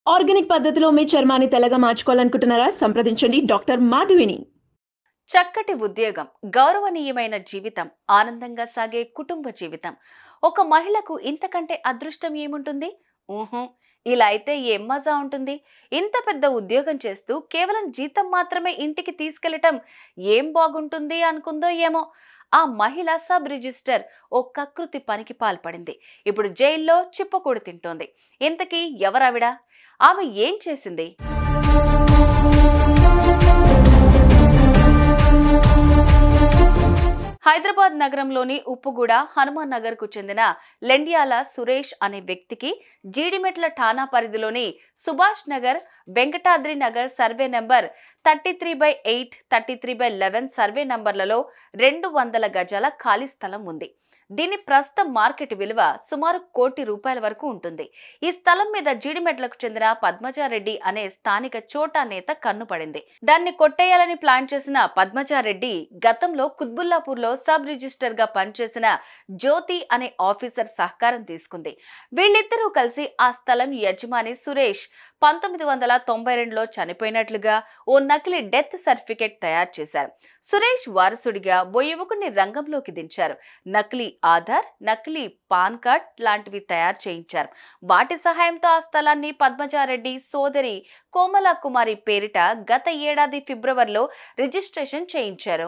organic పద్ధతిలో మీ చర్మాన్ని తెల్లగా మార్చుకోవాలనుకుంటున్నారా సంప్రదించండి డాక్టర్ మాధవిని చక్కటి ఉద్యోగం గౌరవనీయమైన జీవితం ఆనందంగా సాగే కుటుంబ జీవితం ఒక మహిళకు ఇంతకంటే అదృష్టం ఏముంటుంది ఊహు ఇలా అయితే ఏం మజా ఉంటుంది ఇంత పెద్ద ఉద్యోగం చేస్తూ కేవలం జీతం మాత్రమే ఇంటికి తీసుకెళ్లటం ఏం బాగుంటుంది అనుకుందో ఏమో ఆ మహిళ సబ్ రిజిస్టర్ ఓ కకృతి పనికి పాల్పడింది ఇప్పుడు జైల్లో చిప్పకూడు తింటోంది ఇంతకీ ఎవరావిడ ఆమె ఏం చేసింది హైదరాబాద్ నగరంలోని ఉప్పుగూడ హనుమాన్ నగర్ కు చెందిన లెండియాల సురేష్ అనే వ్యక్తికి జీడిమెట్ల ఠాణా పరిధిలోని Subhash Nagar Venkatadri Nagar survey number thirty three by eight thirty three by eleven survey నంబర్లలో రెండు వందల గజాల ఖాళీ స్థలం ఉంది దీని ప్రస్తుత మార్కెట్ విలువ సుమారు కోటి రూపాయల వరకు ఉంటుంది ఈ స్థలం మీద జీడిమెట్లకు చెందిన పద్మజారెడ్డి అనే స్థానిక చోటా నేత కన్నుపడింది దాన్ని కొట్టేయాలని ప్లాన్ చేసిన పద్మజారెడ్డి గతంలో కుత్బుల్లాపూర్లో సబ్ రిజిస్టర్ గా పనిచేసిన జ్యోతి అనే ఆఫీసర్ సహకారం తీసుకుంది వీళ్ళిద్దరూ కలిసి ఆ స్థలం యజమాని సురేష్ పంతొమ్మిది వందల తొంభై రెండులో చనిపోయినట్లుగా ఓ నకిలీ డెత్ సర్టిఫికేట్ తయారు చేశారు సురేష్ వారసుడిగా ఓ యువకుడిని రంగంలోకి దించారు నకిలీ ఆధార్ నకిలీ పాన్ కార్డ్ లాంటివి తయారు చేయించారు వాటి సహాయంతో ఆ స్థలాన్ని పద్మజారెడ్డి సోదరి కోమలా కుమారి పేరిట గత ఏడాది ఫిబ్రవరిలో రిజిస్ట్రేషన్ చేయించారు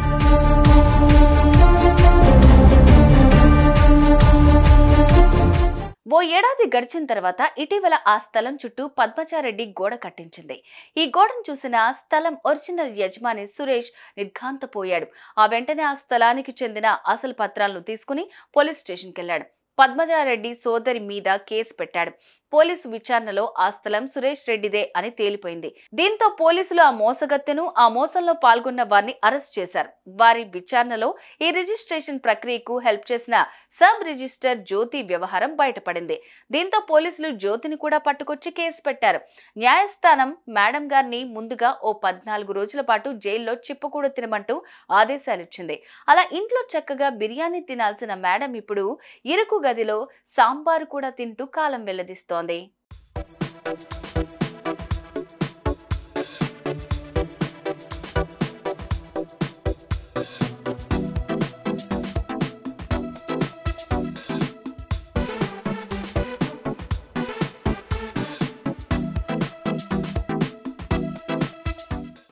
ఓ ఏడాది గడిచిన తర్వాత ఇటీవల ఆ స్థలం చుట్టూ పద్మచారెడ్డి గోడ కట్టించింది ఈ గోడను చూసిన స్థలం ఒరిజినల్ యజమాని సురేష్ నిర్ఘాంతపోయాడు ఆ వెంటనే ఆ స్థలానికి చెందిన అసలు పత్రాలను తీసుకుని పోలీస్ స్టేషన్కి వెళ్ళాడు పద్మజారెడ్డి సోదరి మీద కేసు పెట్టాడు పోలీసు విచారణలో ఆ స్థలం సురేష్ రెడ్డిదే అని తేలిపోయింది దీంతో పోలీసులు ఆ మోసగత్తెను ఆ మోసంలో పాల్గొన్న వారిని అరెస్ట్ చేశారు వారి విచారణలో ఈ రిజిస్ట్రేషన్ ప్రక్రియకు హెల్ప్ చేసిన సబ్ రిజిస్టర్ జ్యోతి వ్యవహారం బయటపడింది దీంతో పోలీసులు జ్యోతిని కూడా పట్టుకొచ్చి కేసు పెట్టారు న్యాయస్థానం మేడం గారిని ముందుగా ఓ పద్నాలుగు రోజుల పాటు జైల్లో చిప్పకూడ తినమంటూ ఆదేశాలిచ్చింది అలా ఇంట్లో చక్కగా బిర్యానీ తినాల్సిన మేడం ఇప్పుడు ఇరుకు గదిలో సాంబారు కూడా తింటూ కాలం వెల్లదిస్తోంది